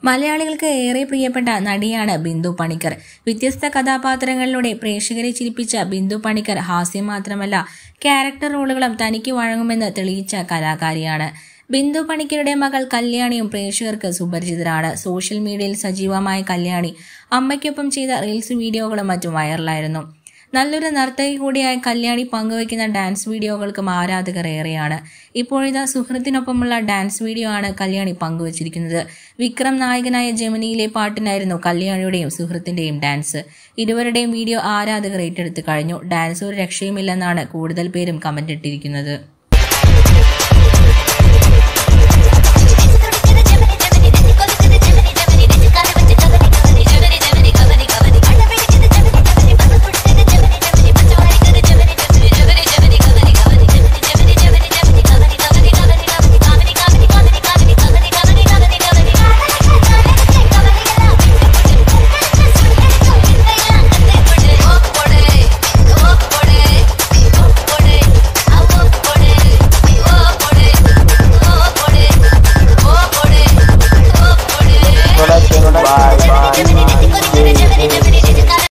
മലയാളികൾക്ക് ഏറെ പ്രിയപ്പെട്ട നടിയാണ് ബിന്ദു പണിക്കർ വ്യത്യസ്ത കഥാപാത്രങ്ങളിലൂടെ പ്രേക്ഷകരെ ചിരിപ്പിച്ച ബിന്ദു പണിക്കർ ഹാസ്യം മാത്രമല്ല ക്യാരക്ടർ റോളുകളും തനിക്ക് വഴങ്ങുമെന്ന് തെളിയിച്ച കലാകാരിയാണ് ബിന്ദു പണിക്കരുടെ മകൾ കല്യാണിയും പ്രേക്ഷകർക്ക് സുപരിചിതരാണ് സോഷ്യൽ മീഡിയയിൽ സജീവമായ കല്യാണി അമ്മയ്ക്കൊപ്പം ചെയ്ത റീൽസ് വീഡിയോകളും മറ്റും വൈറലായിരുന്നു നല്ലൊരു നർത്തകി കൂടിയായ കല്യാണി പങ്കുവയ്ക്കുന്ന ഡാൻസ് വീഡിയോകൾക്കും ആരാധകർ ഏറെയാണ് ഇപ്പോഴിതാ സുഹൃത്തിനൊപ്പമുള്ള ഡാൻസ് വീഡിയോ ആണ് കല്യാണി പങ്കുവച്ചിരിക്കുന്നത് വിക്രം നായകനായ ജമിനിയിലെ പാട്ടിനായിരുന്നു കല്യാണിയുടെയും സുഹൃത്തിന്റെയും ഡാൻസ് ഇരുവരുടെയും വീഡിയോ ആരാധകർ ഏറ്റെടുത്തു കഴിഞ്ഞു ഡാൻസ് ഒരു രക്ഷയുമില്ലെന്നാണ് കൂടുതൽ പേരും കമന്റ് ഇട്ടിരിക്കുന്നത്